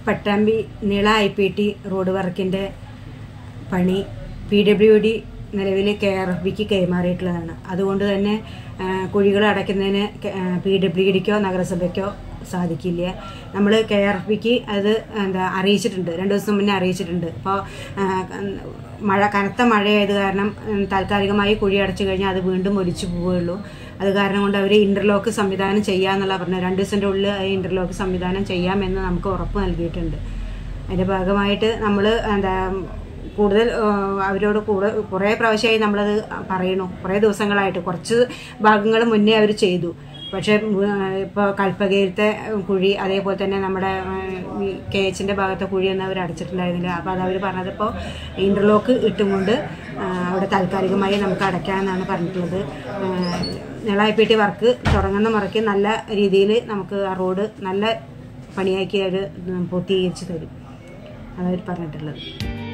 പട്ടാമ്പി നീള I P T road വർക്കിൻ്റെ പണി പി ഡബ്ല്യു ഡി നിലവിൽ കെ ആർ എഫ് ബിക്ക് കൈമാറിയിട്ടുള്ളതാണ് അതുകൊണ്ട് തന്നെ ആ, കുഴികൾ അടയ്ക്കുന്നതിന് പി ഡബ്ല്യു ഡിക്കോ നഗരസഭയ്ക്കോ സാധിക്കില്ല നമ്മൾ കെ ആർ എഫ് ബിക്ക് അത് എന്താ അറിയിച്ചിട്ടുണ്ട് രണ്ട് ദിവസം മുന്നേ അറിയിച്ചിട്ടുണ്ട് അപ്പോൾ മഴ കനത്ത മഴയായത് കാരണം ഉം, താൽക്കാലികമായി കുഴി അടച്ചു കഴിഞ്ഞാൽ അത് വീണ്ടും ഒലിച്ചു പോവുകയുള്ളൂ അത് കാരണം കൊണ്ട് അവർ ഇന്റർലോക്ക് സംവിധാനം ചെയ്യാന്നുള്ള പറഞ്ഞത് രണ്ട് ദിവസത്തിൻ്റെ ഉള്ളിൽ ആ ഇന്റർലോക്ക് സംവിധാനം ചെയ്യാമെന്ന് നമുക്ക് ഉറപ്പ് നൽകിയിട്ടുണ്ട് അതിൻ്റെ ഭാഗമായിട്ട് നമ്മൾ എന്താ കൂടുതൽ ആ, അവരോട് കൂടെ കുറേ പ്രാവശ്യമായി നമ്മളത് പറയണു കുറേ ദിവസങ്ങളായിട്ട് കുറച്ച് ഭാഗങ്ങൾ മുന്നേ അവർ ചെയ്തു പക്ഷേ ഇപ്പോൾ കൽപ്പകയിലത്തെ കുഴി അതേപോലെ തന്നെ നമ്മുടെ കെ എച്ചിൻ്റെ ഭാഗത്തെ കുഴിയൊന്നും അവർ അടച്ചിട്ടുണ്ടായിരുന്നില്ല അപ്പോൾ അത് അവർ പറഞ്ഞതിപ്പോൾ ഇൻ്റർലോക്ക് ഇട്ടുകൊണ്ട് ആ, അവിടെ താൽക്കാലികമായി നമുക്ക് അടയ്ക്കാമെന്നാണ് പറഞ്ഞിട്ടുള്ളത് നിളായിപ്പേട്ടി വർക്ക് തുടങ്ങുന്ന മുറയ്ക്ക് നല്ല രീതിയിൽ നമുക്ക് ആ റോഡ് നല്ല പണിയാക്കി അവർ പൂർത്തീകരിച്ച് തരും അതവർ പറഞ്ഞിട്ടുള്ളത്